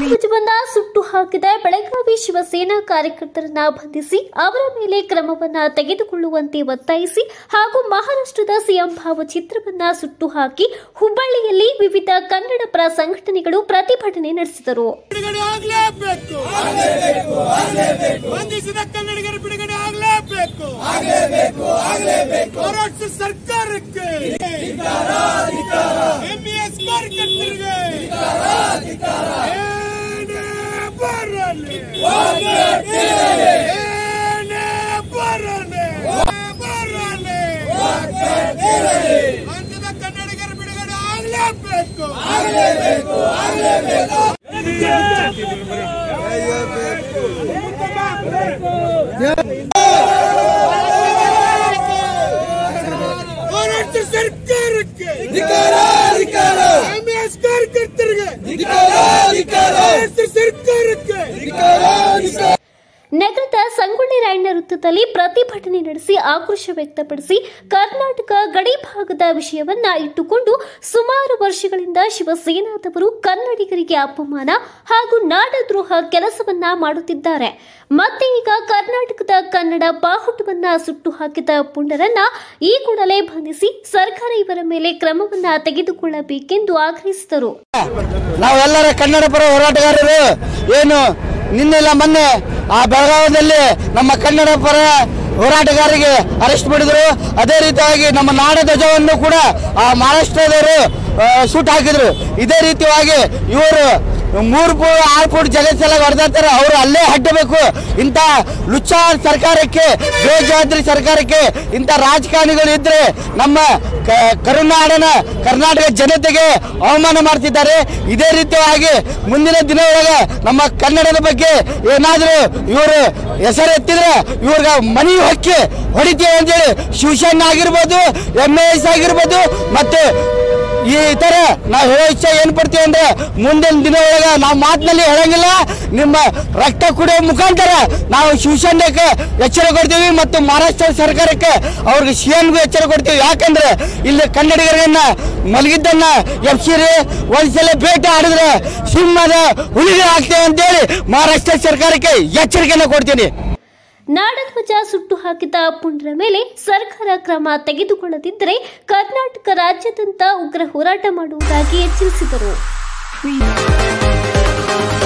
ಧ್ವಜವನ್ನ ಸುಟ್ಟು ಹಾಕಿದ ಬೆಳಗಾವಿ ಶಿವಸೇನಾ ಕಾರ್ಯಕರ್ತರನ್ನ ಬಂಧಿಸಿ ಅವರ ಮೇಲೆ ಕ್ರಮವನ್ನ ತೆಗೆದುಕೊಳ್ಳುವಂತೆ ಒತ್ತಾಯಿಸಿ ಹಾಗೂ ಮಹಾರಾಷ್ಟ್ರದ ಸಿಎಂ ಭಾವಚಿತ್ರವನ್ನ ಸುಟ್ಟು ಹಾಕಿ ಹುಬ್ಬಳ್ಳಿಯಲ್ಲಿ ವಿವಿಧ ಕನ್ನಡ ಪರ ಸಂಘಟನೆಗಳು ಪ್ರತಿಭಟನೆ ನಡೆಸಿದರು ಬಿಡುಗಡೆ ಆಗಲೇಬೇಕು ಬಂಧಿಸಿದ ಕನ್ನಡಿಗರ ಬಿಡುಗಡೆ ಆಗಲೇಬೇಕು ಮಹಾರಾಷ್ಟ್ರ ಸರ್ಕಾರಕ್ಕೆ ಎಂಇಎಸ್ ಕಾರ್ಯಕರ್ತರಿಗೆ ಏನೇ ಬರಲಿ ಏನೇ ಬರಲಿ ಬರಲಿ ಬಂಧಿಸಿದ ಕನ್ನಡಿಗರ ಬಿಡುಗಡೆ ಆಗಲೇಬೇಕು ಮಹಾರಾಷ್ಟ್ರ ಸರ್ಕಾರಕ್ಕೆ ಎಂಎಸ್ ಕಾರ್ಯಕರ್ತರಿಗೆ ಮಹಾರಾಷ್ಟ್ರ ಸರ್ಕಾರಕ್ಕೆ ನಗರದ ಸಂಗೊಳ್ಳಿ ರಾಯಣ್ಣ ವೃತ್ತದಲ್ಲಿ ಪ್ರತಿಭಟನೆ ನಡೆಸಿ ಆಕ್ರೋಶ ವ್ಯಕ್ತಪಡಿಸಿ ಕರ್ನಾಟಕ ಗಡಿ ಭಾಗದ ವಿಷಯವನ್ನ ಇಟ್ಟುಕೊಂಡು ಸುಮಾರು ವರ್ಷಗಳಿಂದ ಶಿವಸೇನಾದವರು ಕನ್ನಡಿಗರಿಗೆ ಅಪಮಾನ ಹಾಗೂ ನಾಡದ್ರೋಹ ಕೆಲಸವನ್ನ ಮಾಡುತ್ತಿದ್ದಾರೆ ಮತ್ತೆ ಈಗ ಕರ್ನಾಟಕದ ಕನ್ನಡ ಬಾಹುಟವನ್ನ ಸುಟ್ಟು ಹಾಕಿದ ಪುಂಡರನ್ನ ಈ ಕೂಡಲೇ ಬಂಧಿಸಿ ಸರ್ಕಾರ ಇವರ ಮೇಲೆ ಕ್ರಮವನ್ನ ತೆಗೆದುಕೊಳ್ಳಬೇಕೆಂದು ಆಗ್ರಹಿಸಿದರು ನಾವೆಲ್ಲರ ಕನ್ನಡ ಪರ ಹೋರಾಟಗಾರರು ಏನು ನಿನ್ನೆಲ್ಲ ಮೊನ್ನೆ ಆ ಬೆಳಗಾವದಲ್ಲಿ ನಮ್ಮ ಕನ್ನಡ ಪರ ಹೋರಾಟಗಾರರಿಗೆ ಅರೆಸ್ಟ್ ಮಾಡಿದ್ರು ಅದೇ ರೀತಿಯಾಗಿ ನಮ್ಮ ನಾಡ ಧ್ವಜವನ್ನು ಕೂಡ ಆ ಮಹಾರಾಷ್ಟ್ರದವರು ಆ, ಸುಟ್ಟು ಹಾಕಿದ್ರು ಇದೇ ರೀತಿಯಾಗಿ ಇವರು ಮೂರು ಫೂಟ್ ಆರು ಫೂಟ್ ಜಗತ್ಸಲ ಹೊಡೆದಾಡ್ತಾರೆ ಅವರು ಅಲ್ಲೇ ಹಡ್ಡಬೇಕು ಇಂಥ ಲುಚ್ಚ ಸರ್ಕಾರಕ್ಕೆ ಬೇಜವಾಬ್ದಾರಿ ಸರ್ಕಾರಕ್ಕೆ ಇಂಥ ರಾಜಕಾರಣಿಗಳು ಇದ್ರೆ ನಮ್ಮ ಕ- ಕರುನಾಡಿನ ಕರ್ನಾಟಕ ಜನತೆಗೆ ಅವಮಾನ ಮಾಡ್ತಿದ್ದಾರೆ ಇದೇ ರೀತಿಯಾಗಿ ಮುಂದಿನ ದಿನದೊಳಗೆ ನಮ್ಮ ಕನ್ನಡದ ಬಗ್ಗೆ ಏನಾದರೂ ಇವರು ಹೆಸರು ಎತ್ತಿದ್ರೆ ಇವ್ರಿಗೆ ಮನಿ ಹೊಕ್ಕಿ ಹೊಡಿತೀವಿ ಅಂತೇಳಿ ಶಿವಸೇನೆ ಆಗಿರ್ಬೋದು ಎಮ್ ಎಸ್ ಆಗಿರ್ಬೋದು ಮತ್ತೆ ಈ ತರ ನಾವು ಹೇಳೋ ಇಚ್ಛೆ ಏನ್ ಪಡ್ತೀವಿ ಅಂದ್ರೆ ಮುಂದಿನ ದಿನ ಒಳಗ ನಾವು ಮಾತಿನಲ್ಲಿ ಹೇಳಂಗಿಲ್ಲ ನಿಮ್ಮ ರಕ್ತ ಕುಡಿಯೋ ಮುಖಾಂತರ ನಾವು ಶಿವಸೇನೆಗೆ ಎಚ್ಚರ ಕೊಡ್ತೀವಿ ಮತ್ತು ಮಹಾರಾಷ್ಟ್ರ ಸರ್ಕಾರಕ್ಕೆ ಅವ್ರಿಗೆ ಸಿಎಂಗೂ ಎಚ್ಚರ ಕೊಡ್ತೀವಿ ಯಾಕಂದ್ರೆ ಇಲ್ಲಿ ಕನ್ನಡಿಗರನ್ನ ಮಲಗಿದ್ದನ್ನ ಎಪ್ಸಿರಿ ಒಂದ್ಸಲ ಭೇಟಿ ಆಡಿದ್ರೆ ಸಿಂಹದ ಹುಲಿಗೆ ಆಗ್ತೇವೆ ಅಂತೇಳಿ ಮಹಾರಾಷ್ಟ್ರ ಸರ್ಕಾರಕ್ಕೆ ಎಚ್ಚರಿಕೆಯನ್ನು ಕೊಡ್ತೀನಿ ನಾಡಧ್ವಜ ಸುಟ್ಟು ಹಾಕಿದ ಪುಂಡರ ಮೇಲೆ ಸರ್ಕಾರ ಕ್ರಮ ತೆಗೆದುಕೊಳ್ಳದಿದ್ದರೆ ಕರ್ನಾಟಕ ರಾಜ್ಯಾದ್ಯಂತ ಉಗ್ರ ಹೋರಾಟ ಮಾಡುವುದಾಗಿ ಎಚ್ಚರಿಸಿದರು